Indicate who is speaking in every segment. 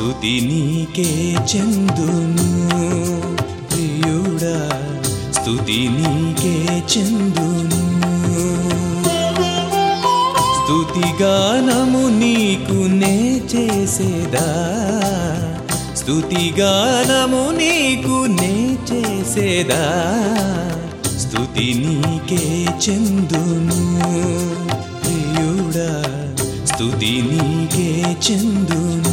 Speaker 1: స్తుతి నీకే చెందును ప్రియుడా స్తుతి నీకే చెందును స్తుతిగానము నీకు నే చేసేదా స్తుతిగానము నీకు నే చేసేదా స్తుతి నీకే చెందును ప్రియుడా స్తుతి నీకే చెందును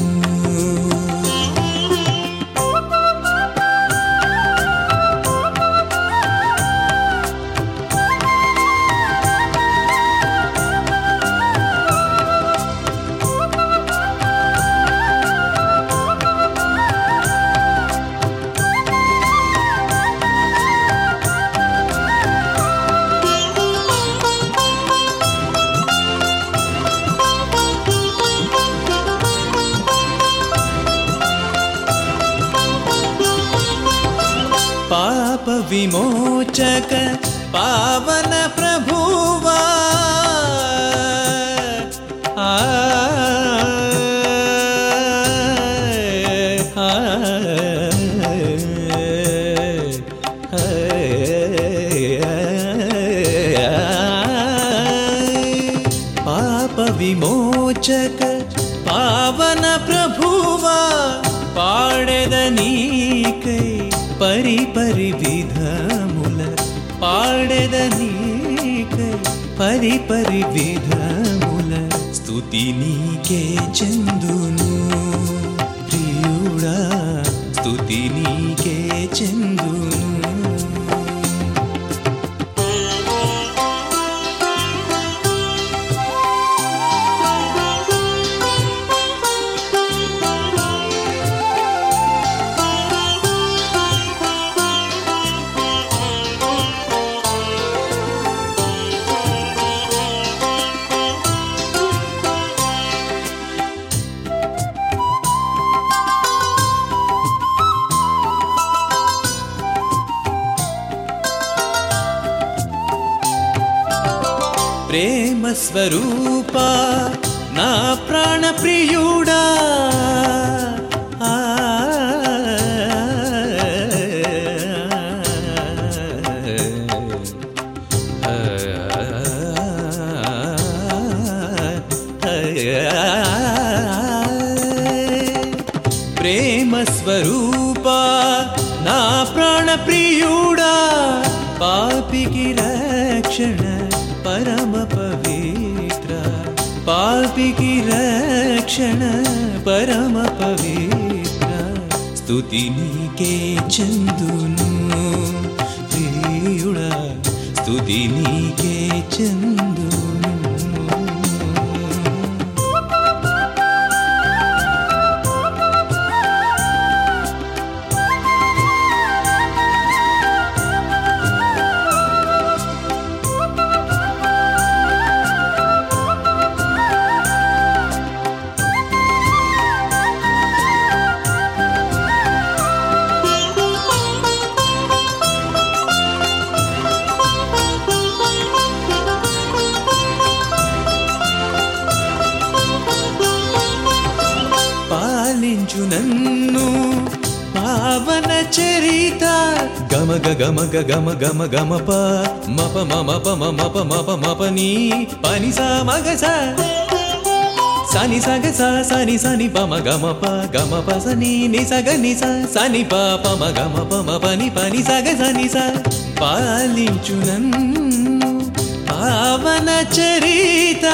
Speaker 1: పాప విమోచక పావన ప్రభువా ఆ, ఆ, పాప విమోచక పావన ప్రభువా పాడెద నీకై పరి పరి విధముల పాడెద నీకై పరి పరి విధముల స్తుతి నీకే చందును ప్రియుడా స్తుతి నీకే చందును ప్రేమ స్వరూప నా ప్రాణ ప్రియుడా ఆ, ప్రేమ స్వరూప నా ప్రాణ ప్రియుడా పాపికి రక్షణ పరమ పవిత్ర పాపికి రక్షణ పరమ పవిత్ర స్తుతి నీకే చందును ప్రియుడా స్తుతి నీకే చందును పాలించు నన్ను పావన చరిత గమగ గమగ గమ గమ గమ ప మప మమ ప మమ ప మప మప నీ పని సా మగ సా సని సగ సా సని సని పమ గమ ప గమ ప సని ని సగ ని స సని ప పమ గమ పమ పని పని సగ సని స పాలించు నన్ను పావన చరిత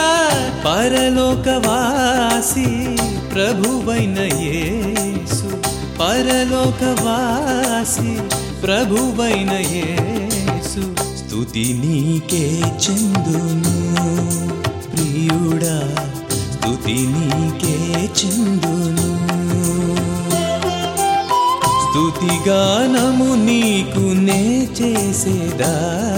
Speaker 1: పరలోకవాసి ప్రభువైన యేసు పరలోకవాసి ప్రభువైన యేసు స్తుతి నీకే చందును ప్రియుడా స్తుతి నీకే చందును స్తుతిగానము నీకు నే చేసేదా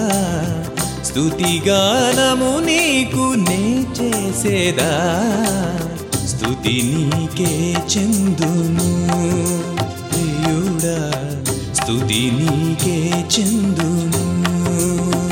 Speaker 1: స్తుతిగానము నీకు నే చేసేదా స్తుతి నీకే చందును ప్రియుడా స్తుతి నీకే చందును